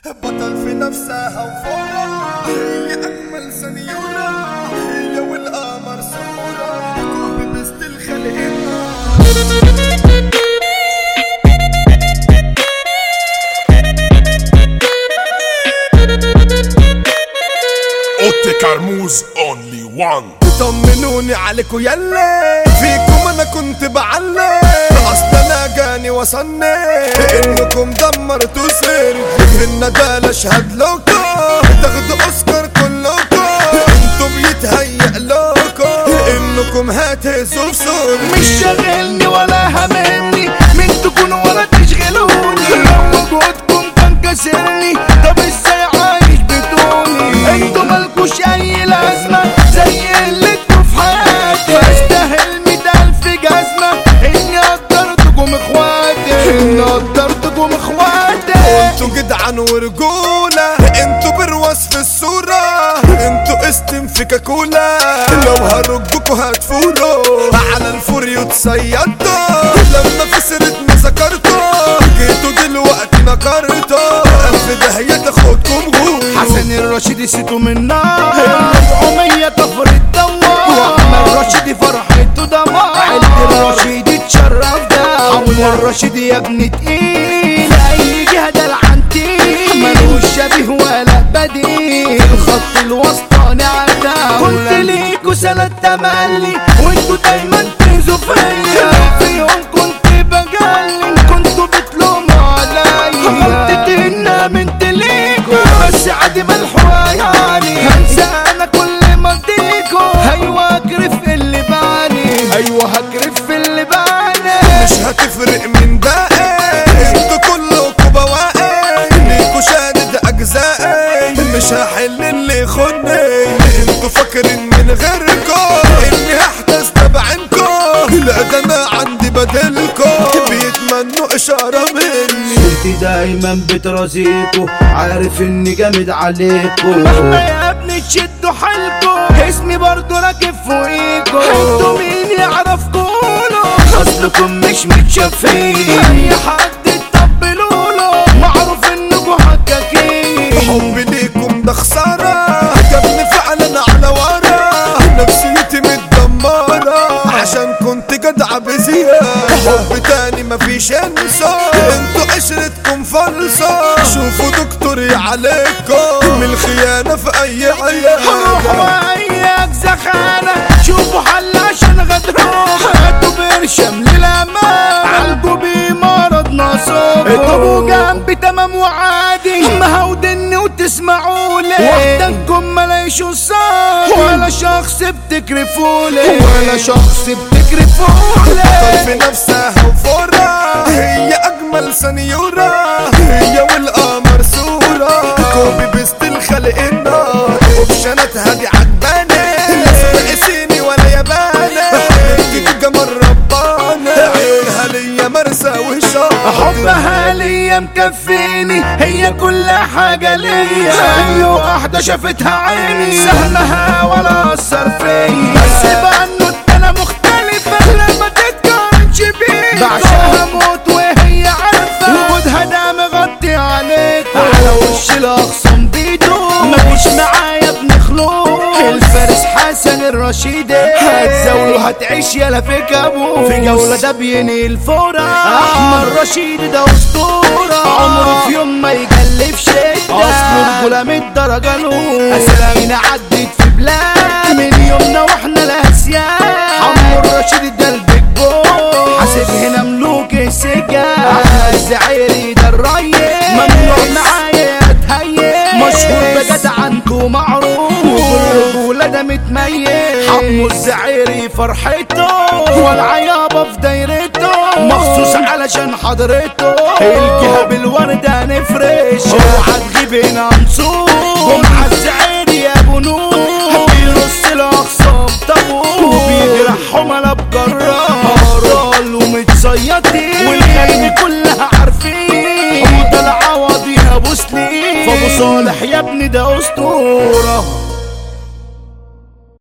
بطل في نفسها وفورة هي أجمل سنيورة هي والقمر صورة ببست الخلقنا اوتي كرموز اونلي وان طمنوني عليكوا يلا فيكم انا كنت بعلق اصل انا جاني وصلني انكم دمرتوا سيرتي في الندالة اشهد لكم تاخدوا اوسكار كلكم انتوا بيتهيأ لكم انكم هتهزوا في صورتي مش شاغلني ولا هممني من تكونوا ولا تشغلوني لو وجودكم كان كسرني طب ازاي عايش بدوني انتوا مالكوش اي لازمة زي اللي انتوا في حياتي استاهل مية الف جزمة اني قدرتكم اخواتي اني قدرتكم اخواتي انتوا جدعان ورجولة انتوا برواز في الصورة انتوا استم في كاكولا لو هرجكوا هتفولوا على الفوريو تصيدوا لما في سيرتنا ذكرتوا جيتوا دلوقتي نكرتوا الف داهية تاخدكم غول حسن الرشيد سيتو من نار الربعمية كفر الدوار واحمد رشيد فرحته دمار عيلة الرشيد اتشرف ده عمو الرشيد يا ابن تقيل اي جهة ده العنتيل ملوش شبيه ولا بديل الخط الوسطاني عداولة كنت ليكوا سنة تملي وانتوا دايما تنزوا فيا في يوم كنت بجلي كنتوا بتلوموا عليا غلطتي ان امنت ليكوا بس عادي ملحوقة يعني هنسى انا كل ما اديكوا ايوه هكرف اللي باني ايوه هكرف اللي باني مش هتفرق من باقي انتوا كلكوا بواقي ليكوا شادد اجزائي مش هحل اللي خني انتوا فاكرين من غيركم اني هحتاج تبعينكم لا ده انا عندي بدلكم بيتمنوا اشارة مني انت دايما بترازيكوا عارف اني جامد عليكوا مهما يا ابني تشدوا حالكوا اسمي برضو راكب فوقيكوا انتوا مين يعرف قولوا اصلكم مش متشافين اي حد تطبلوا له معروف انكوا حكاكين حبي ليكم ده خسارة جابني فعلا على ورا نفسيتي متدمرة عشان كنت جدعة بزيادة حب تاني مفيش انسى انتوا عشرتكم فلسة شوفوا دكتوري عليكم من الخيانة في اي روح عيادة وياك زخانة شوفوا حل عشان غدروك هاتوا برشم للأمان عالجوا بيه مرض نصوب اضربوا جنبي تمام وعادي مهودني وتسمعوا لي وحدكم ملاقيش صوت ولا شخص بتكرفوا لي ولا شخص بتكرفوا بطل في لي نفسها وفورة هي اجمل سنيورة هي والقمر صورة كوبي بيست الخلق النار اوبشناتها دي عجباني لا سبقسيني ولا ياباني حبيبتي جمال رباني عيونها ليا مرسى وشاطئ حبها ليا مكفيني هي كل حاجة ليا أي واحدة شافتها عيني سهمها ولا أثر فيا بس بأنه أنا مختلفة لما تتقارنش بيا بعشقها موت وهي عارفة وجودها ده مغطي عليك على وش الأخصام بيدو مفيش معايا ابن خلود الفارس حسن الرشيدي هتزاوله هتعيش يالا في كابوس في جولة ده بيني الفورة أحمد رشيد ده أسطورة عمره في يوم ما يجلف شدة أصله رجولة من الدرجة الأولى أسامينا عدت في بلاد من يومنا واحنا الأسياد عمرو الرشيد ده البيج بوي حاسب هنا ملوك السجاد أحمد الزعيري ده الريس ممنوع معايا اتهيئ مشهور بجد عنكو معروف والرجولة ده متميز حمو الزعيري فرحته والعيابة في دايرته مخصوص علشان حضرته الجهة بالوردة نفرش اوعى تغيب هنا نصور جمعة الزعيري يا ابو نور بيرص الاخصام طابور وبيجرحهم انا بجرار ومتصيطين والخلق كلها عارفين وده العوض يا ابو سليم فابو صالح يا ابني ده اسطوره